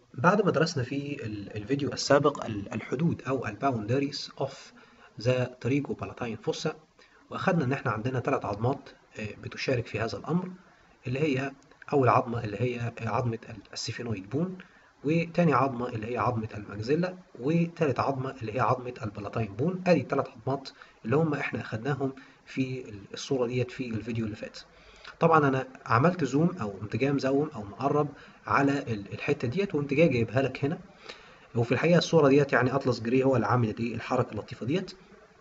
بعد ما درسنا في الفيديو السابق الحدود أو الباوندريز اوف ذا تريجو بالاتاين فوسا وأخدنا إن إحنا عندنا ثلاث عظمات بتشارك في هذا الأمر اللي هي أول عظمة اللي هي عظمة السيفينويد بون وتاني عظمة اللي هي عظمة المجزلة وتالت عظمة اللي هي عظمة البلاتاين بون ادي التلات عظمات اللي هم احنا اخدناهم في الصورة ديت في الفيديو اللي فات طبعا انا عملت زوم او انتجام زوم او مقرب على الحتة ديت وانت جاي جايبها لك هنا وفي الحقيقة الصورة ديت يعني اطلس جري هو اللي عامل ايه الحركة اللطيفة ديت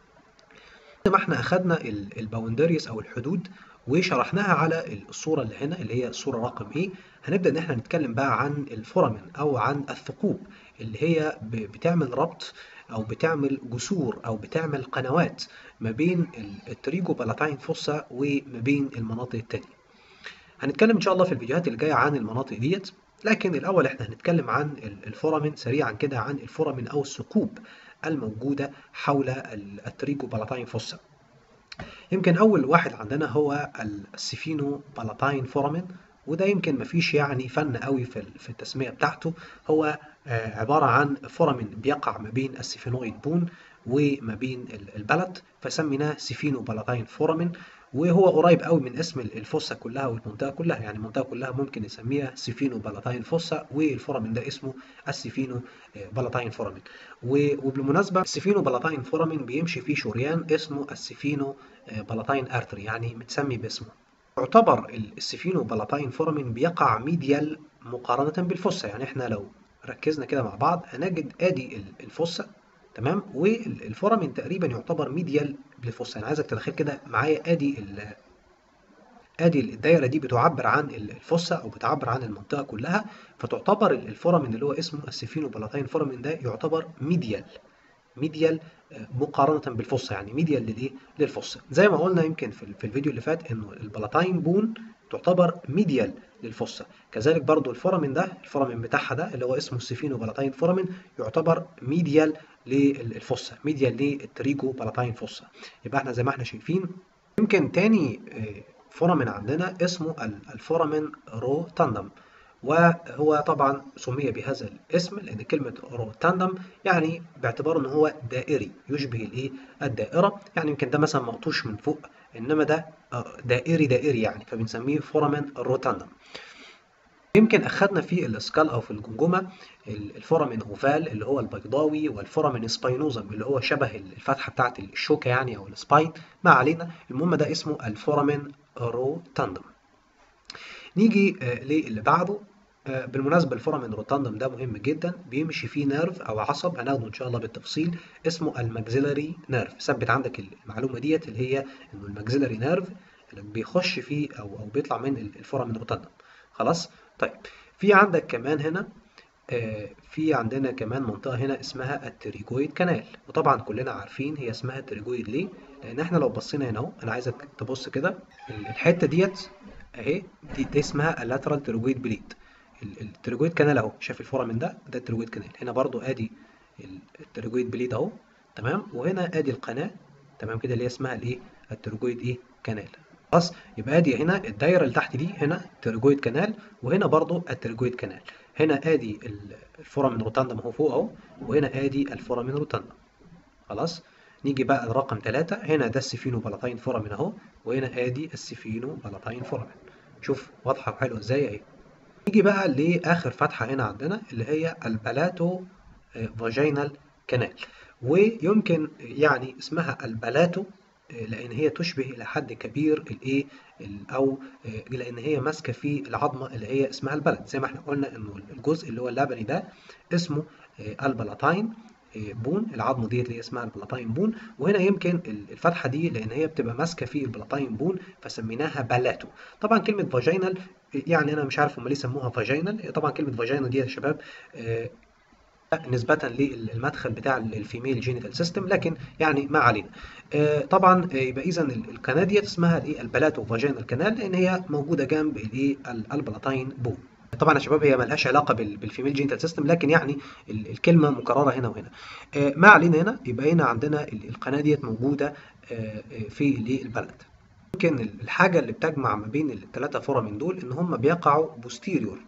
ما احنا اخدنا الباوندريز او الحدود وشرحناها على الصورة اللي هنا اللي هي الصورة رقم ايه هنبدأ ان احنا نتكلم بقى عن الفورامين او عن الثقوب اللي هي بتعمل ربط او بتعمل جسور او بتعمل قنوات ما بين التريجو بالاتاين فوسا وما بين المناطق التانية هنتكلم ان شاء الله في الفيديوهات اللي جاية عن المناطق ديت لكن الاول احنا هنتكلم عن الفورامين سريعا كده عن الفورامين او الثقوب الموجودة حول التريجو بالاتاين فوسا يمكن أول واحد عندنا هو السفينو بالاتاين فورامين وده يمكن مفيش يعني فن قوي في في التسمية بتاعته هو عبارة عن فورامين بيقع ما بين السفينويد بون وما بين البلد فسميناه سفينو بالاتاين فورامين وهو قريب قوي من اسم الفوسا كلها والمنطقة كلها يعني المنطقة كلها ممكن نسميها سفينو بالاتاين فوسا والفورامين ده اسمه السفينو بالاتاين فورامين وبالمناسبة السفينو بالاتاين فورامين بيمشي فيه شريان اسمه السفينو بالاتاين ارتري يعني متسمي باسمه يعتبر السفينو بالاتاين فورامين بيقع ميديال مقارنة بالفوسا يعني احنا لو ركزنا كده مع بعض هنجد ادي الفوسا تمام والفورامين تقريبا يعتبر ميديال للفوسا انا عايزك تتخيل كده معايا ادي ادي الدايره دي بتعبر عن الفوسا او بتعبر عن المنطقه كلها فتعتبر الفورامين اللي هو اسمه السفينو بالاتاين فورامين ده يعتبر ميديال ميديال مقارنه بالفوسا يعني ميديال للايه للفوسا زي ما قلنا يمكن في, في الفيديو اللي فات انه البلاتاين بون تعتبر ميديال للفوسا كذلك برضو الفورامين ده الفورامين بتاعها ده اللي هو اسمه السفينو بالاتاين فورامين يعتبر ميديال للفوسا ميديال للتريجو بالاتاين فوسا يبقى احنا زي ما احنا شايفين يمكن تاني فورامين عندنا اسمه الفورامين روتاندم وهو طبعا سمي بهذا الاسم لان كلمه روتاندم يعني باعتبار ان هو دائري يشبه الايه الدائره يعني يمكن ده مثلا مقطوش من فوق انما ده دائري دائري يعني فبنسميه فورامين روتاندم يمكن اخذنا في الاسكال او في الجمجمه الفورامين اوفال اللي هو البيضاوي والفورامين سباينوزم اللي هو شبه الفتحه بتاعه الشوكه يعني او السباين ما علينا المهم ده اسمه الفورامين روتاندم نيجي للي بعده بالمناسبة الفورامين روتاندم ده مهم جدا بيمشي فيه نيرف أو عصب هناخده إن شاء الله بالتفصيل اسمه الماكسيلاري نيرف ثبت عندك المعلومة ديت اللي هي إنه الماكسيلاري نيرف اللي بيخش فيه أو أو بيطلع من الفورامين روتاندم خلاص طيب في عندك كمان هنا في عندنا كمان منطقة هنا اسمها التريجويد كانال وطبعا كلنا عارفين هي اسمها التريجويد ليه؟ لأن احنا لو بصينا هنا أهو أنا عايزك تبص كده الحتة ديت أهي دي, دي اسمها اللاترال تريجويد بليد التريجويد كانال اهو شايف الفورامين ده ده التريجويد كانال هنا برضو ادي التريجويد بليد اهو تمام وهنا ادي القناه تمام كده اللي هي اسمها الايه التريجويد ايه كانال خلاص يبقى ادي هنا الدايره اللي تحت دي هنا التريجويد كانال وهنا برضو التريجويد كانال هنا ادي الفورامين روتاندم اهو فوق اهو وهنا ادي الفورامين روتاندم خلاص نيجي بقى لرقم ثلاثة هنا ده السفينو بلاتاين فورامين اهو وهنا ادي السفينو بلاتاين فورامين شوف واضحه وحلوه ازاي اهي نيجي بقى لاخر فتحه هنا عندنا اللي هي البلاتو فاجينال كانال ويمكن يعني اسمها البلاتو لان هي تشبه الى حد كبير الايه او لان هي ماسكه في العظمه اللي هي اسمها البلد زي ما احنا قلنا انه الجزء اللي هو اللبني ده اسمه البلاتاين بون العظمه ديت اللي اسمها البلاتاين بون وهنا يمكن الفتحه دي لان هي بتبقى ماسكه في البلاتاين بون فسميناها بلاتو طبعا كلمه فاجينال يعني انا مش عارف هم ليه سموها فاجينال طبعا كلمه فاجينال دي يا شباب نسبة للمدخل بتاع الفيميل جينيتال سيستم لكن يعني ما علينا. طبعا يبقى اذا القناه ديت اسمها الايه البلاتو فاجينال كانال لان هي موجوده جنب الايه البلاتاين بون. طبعا يا شباب هي ملهاش علاقه بالفيميل جينيتال سيستم لكن يعني الكلمه مكرره هنا وهنا. ما علينا هنا يبقى هنا عندنا القناه ديت موجوده في البلد. يمكن الحاجه اللي بتجمع ما بين الثلاثه فورامين دول ان هم بيقعوا بوستيريور